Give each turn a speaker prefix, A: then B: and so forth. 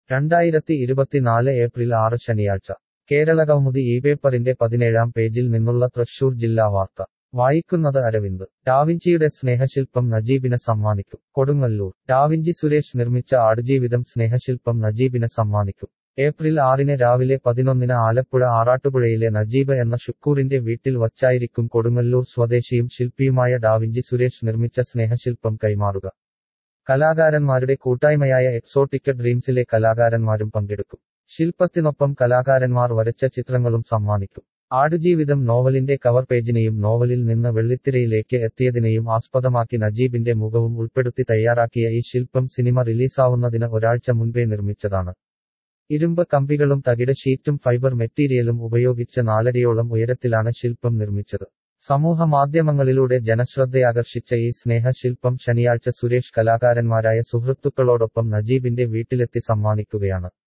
A: രണ്ടായിരത്തി ഇരുപത്തിനാല് ഏപ്രിൽ ആറ് ശനിയാഴ്ച കേരളകൗമുദി ഈ പേപ്പറിന്റെ പതിനേഴാം പേജിൽ നിന്നുള്ള തൃശൂർ ജില്ലാ വാർത്ത വായിക്കുന്നത് അരവിന്ദ് ഡാവിഞ്ചിയുടെ സ്നേഹശില്പം നജീബിന് സമ്മാനിക്കും കൊടുങ്ങല്ലൂർ ഡാവിഞ്ചി സുരേഷ് നിർമ്മിച്ച ആടുജീവിതം സ്നേഹശില്പം നജീബിന് സമ്മാനിക്കും ഏപ്രിൽ ആറിന് രാവിലെ പതിനൊന്നിന് ആലപ്പുഴ ആറാട്ടുപുഴയിലെ നജീബ് എന്ന ഷുക്കൂറിന്റെ വീട്ടിൽ വച്ചായിരിക്കും കൊടുങ്ങല്ലൂർ സ്വദേശിയും ശില്പിയുമായ ഡാവിഞ്ചി സുരേഷ് നിർമ്മിച്ച സ്നേഹശില്പം കൈമാറുക കലാകാരന്മാരുടെ കൂട്ടായ്മയായ എക്സോട്ടിക്ക ഡ്രീംസിലെ കലാകാരന്മാരും പങ്കെടുക്കും ശില്പത്തിനൊപ്പം കലാകാരന്മാർ വരച്ച ചിത്രങ്ങളും സമ്മാനിക്കും ആടുജീവിതം നോവലിന്റെ കവർ പേജിനെയും നോവലിൽ നിന്ന് വെള്ളിത്തിരയിലേക്ക് എത്തിയതിനെയും ആസ്പദമാക്കി നജീബിന്റെ മുഖവും ഉൾപ്പെടുത്തി തയ്യാറാക്കിയ ഈ ശില്പം സിനിമ റിലീസാവുന്നതിന് ഒരാഴ്ച മുൻപേ നിർമ്മിച്ചതാണ് ഇരുമ്പ് കമ്പികളും തകിട് ഷീറ്റും ഫൈബർ മെറ്റീരിയലും ഉപയോഗിച്ച് നാലടിയോളം ഉയരത്തിലാണ് ശില്പം നിർമ്മിച്ചത് സമൂഹ മാധ്യമങ്ങളിലൂടെ ജനശ്രദ്ധയാകർഷിച്ച ഈ സ്നേഹശില്പം ശനിയാഴ്ച സുരേഷ് കലാകാരന്മാരായ സുഹൃത്തുക്കളോടൊപ്പം നജീബിന്റെ വീട്ടിലെത്തി സമ്മാനിക്കുകയാണ്